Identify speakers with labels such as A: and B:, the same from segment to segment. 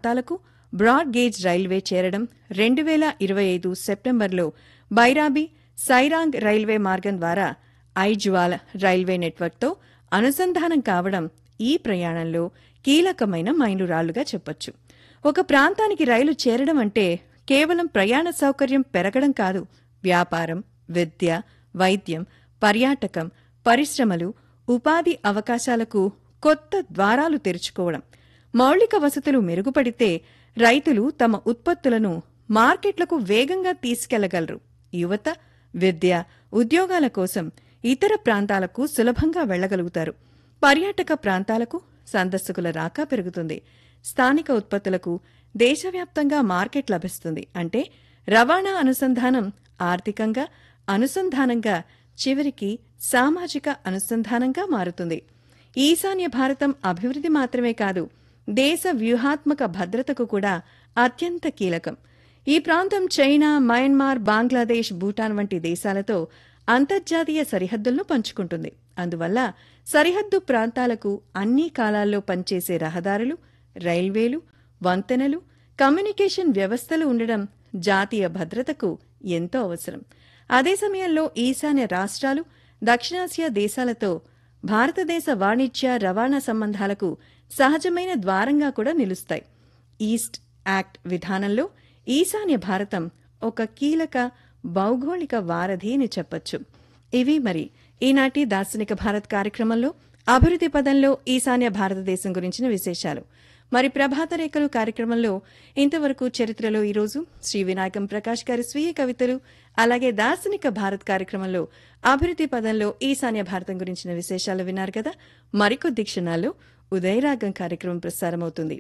A: ప్రాంతాలకు broad gauge railway చేరడం రెండు వేల ఇరవై ఐదు సెప్టెంబర్లో బైరాబి సైరాంగ్ రైల్వే మార్గం ద్వారా ఐజ్వాల్ రైల్వే నెట్వర్క్తో అనుసంధానం కావడం ఈ ప్రయాణంలో కీలకమైన మైలురాళ్లుగా చెప్పొచ్చు ఒక ప్రాంతానికి రైలు చేరడం అంటే కేవలం ప్రయాణ సౌకర్యం పెరగడం కాదు వ్యాపారం విద్య వైద్యం పర్యాటకం పరిశ్రమలు ఉపాధి అవకాశాలకు కొత్త ద్వారాలు తెరుచుకోవడం మౌలిక వసతులు మెరుగుపడితే రైతులు తమ ఉత్పత్తులను మార్కెట్లకు వేగంగా తీసుకెళ్లగలరు యువత విద్య ఉద్యోగాల కోసం ఇతర ప్రాంతాలకు సులభంగా వెళ్లగలుగుతారు పర్యాటక ప్రాంతాలకు సందర్శకుల రాక పెరుగుతుంది స్థానిక ఉత్పత్తులకు దేశవ్యాప్తంగా మార్కెట్ లభిస్తుంది అంటే రవాణా అనుసంధానం ఆర్థికంగా అనుసంధానంగా చివరికి సామాజిక అనుసంధానంగా మారుతుంది ఈశాన్య భారతం అభివృద్ధి మాత్రమే కాదు దేశ వ్యూహాత్మక భద్రతకు కూడా అత్యంత కీలకం ఈ ప్రాంతం చైనా మయన్మార్ బంగ్లాదేశ్ భూటాన్ వంటి దేశాలతో అంతర్జాతీయ సరిహద్దులను పంచుకుంటుంది అందువల్ల సరిహద్దు ప్రాంతాలకు అన్ని కాలాల్లో పనిచేసే రహదారులు రైల్వేలు వంతెనలు కమ్యూనికేషన్ వ్యవస్థలు ఉండడం జాతీయ భద్రతకు ఎంతో అవసరం అదే సమయంలో ఈశాన్య రాష్ట్రాలు దక్షిణాసియా దేశాలతో భారతదేశ వాణిజ్య రవాణా సంబంధాలకు సహజమైన ద్వారంగా కూడా నిలుస్తాయి ఈస్ట్ యాక్ట్ విధానంలో ఈశాన్య భారతం ఒక కీలక భౌగోళిక వారధి అని చెప్పొచ్చు ఇవి మరి ఈనాటి దార్శనిక భారత్ కార్యక్రమంలో అభివృద్ధి పదంలో ఈశాన్య భారతదేశం గురించిన విశేషాలు మరి ప్రభాత రేఖలు కార్యక్రమంలో ఇంతవరకు చరిత్రలో ఈరోజు శ్రీ వినాయకం ప్రకాష్ గారి స్వీయ కవితలు అలాగే దార్శనిక భారత్ కార్యక్రమంలో అభివృద్ధి పదంలో ఈశాన్య భారతం గురించిన విశేషాలు విన్నారు కదా మరికొద్ది క్షణాల్లో ఉదయరాగం కార్యక్రమం ప్రసారమవుతుంది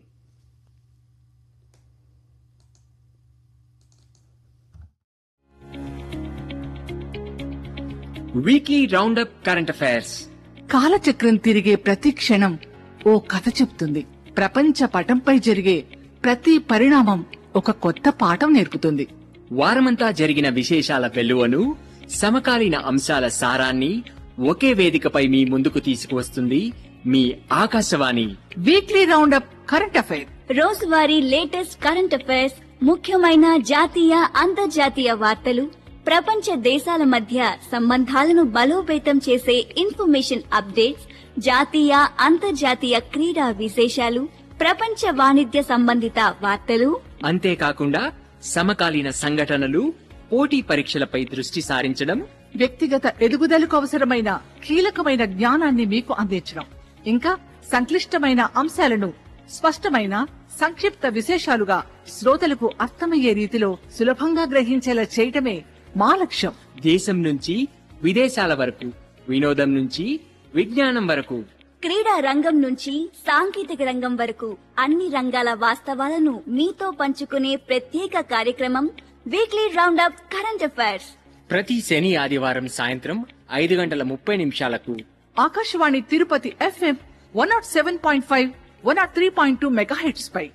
B: వీక్లీ రౌండప్ కరెంట్ అఫైర్స్
C: కాలచక్రం తిరిగే ప్రతి క్షణం ఓ కథ చెప్తుంది ప్రపంచ పటంపై జరిగే ప్రతి పరిణామం ఒక కొత్త పాఠం నేర్పుతుంది
B: వారమంతా జరిగిన విశేషాల వెల్లువను సమకాలీన అంశాల సారాన్ని ఒకే వేదికపై మీ ముందుకు తీసుకువస్తుంది మీ Akashvani
C: weekly roundup current affair
D: రోజువారీ లేటెస్ట్ కరెంట్ అఫైర్స్ ముఖ్యమైన జాతీయ అంతర్జాతీయ వార్తలు ప్రపంచ దేశాల మధ్య సంబంధాలను బలోపేతం చేసే ఇన్ఫర్మేషన్ అప్డేట్స్ జాతీయ అంతర్జాతీయ క్రీడా విశేషాలు ప్రపంచ వాణిజ్య సంబంధిత వార్తలు
B: అంతేకాకుండా సమకాలీన సంఘటనలు పోటీ పరీక్షలపై దృష్టి సారించడం
C: వ్యక్తిగత ఎదుగుదలకు అవసరమైన కీలకమైన జ్ఞానాన్ని మీకు అందించడం ఇంకా సంక్లిష్టమైన అంశాలను స్పష్టమైన సంక్షిప్త విశేషాలుగా శ్రోతలకు అర్థమయ్యే రీతిలో సులభంగా గ్రహించేలా చేయటమే మా లక్ష్యం
B: దేశం నుంచి విదేశాల వరకు వినోదం నుంచి విజ్ఞానం వరకు
D: క్రీడా రంగం నుంచి సాంకేతిక రంగం వరకు అన్ని రంగాల వాస్తవాలను మీతో పంచుకునే ప్రత్యేక కార్యక్రమం వీక్లీ రౌండప్ కరెంట్ అఫైర్స్
B: ప్రతి శని ఆదివారం సాయంత్రం ఐదు గంటల ముప్పై నిమిషాలకు
C: Akashvani Tirupati FM one not seven point five one not three point two megahertz పై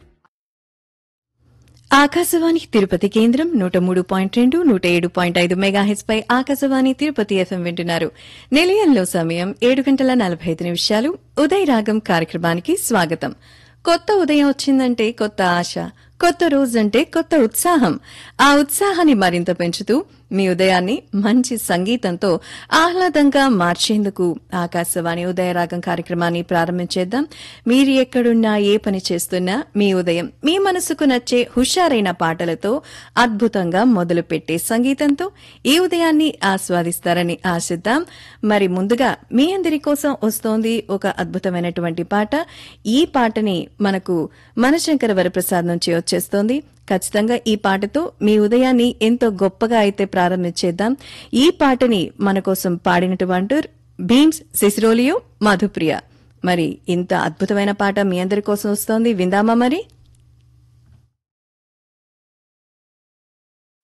A: ఆకాశవాణి తిరుపతి కేంద్రం నూట మూడు పాయింట్ రెండు నూట ఏడు పాయింట్ ఐదు మెగాహెచ్ పై ఆకాశవాణి తిరుపతి ఎఫ్ఎం వింటున్నారు నిలయంలో సమయం ఏడు గంటల నలభై ఐదు నిమిషాలు ఉదయ రాగం కార్యక్రమానికి స్వాగతం కొత్త ఉదయం వచ్చిందంటే కొత్త ఆశ కొత్త రోజంటే కొత్త ఉత్సాహం ఆ ఉత్సాహాన్ని మరింత పెంచుతూ మీ ఉదయాన్ని మంచి సంగీతంతో ఆహ్లాదంగా మార్చేందుకు ఆకాశవాణి ఉదయరాగం కార్యక్రమాన్ని ప్రారంభించేద్దాం మీరు ఎక్కడున్నా ఏ పని చేస్తున్నా మీ ఉదయం మీ మనసుకు నచ్చే హుషారైన పాటలతో అద్భుతంగా మొదలుపెట్టే సంగీతంతో ఈ ఉదయాన్ని ఆస్వాదిస్తారని ఆశిద్దాం మరి ముందుగా మీ అందరి కోసం వస్తోంది ఒక అద్భుతమైనటువంటి పాట ఈ పాటని మనకు మనశంకర వరప్రసాద్ నుంచి వచ్చేస్తోంది ఖచ్చితంగా ఈ పాటతో మీ ఉదయాన్ని ఎంతో గొప్పగా అయితే ప్రారంభించేద్దాం ఈ పాటని మన కోసం పాడినటువంటి భీమ్స్ సిసిరోలియో మధుప్రియ మరి ఇంత అద్భుతమైన పాట మీ అందరి కోసం వస్తోంది విందామా మరి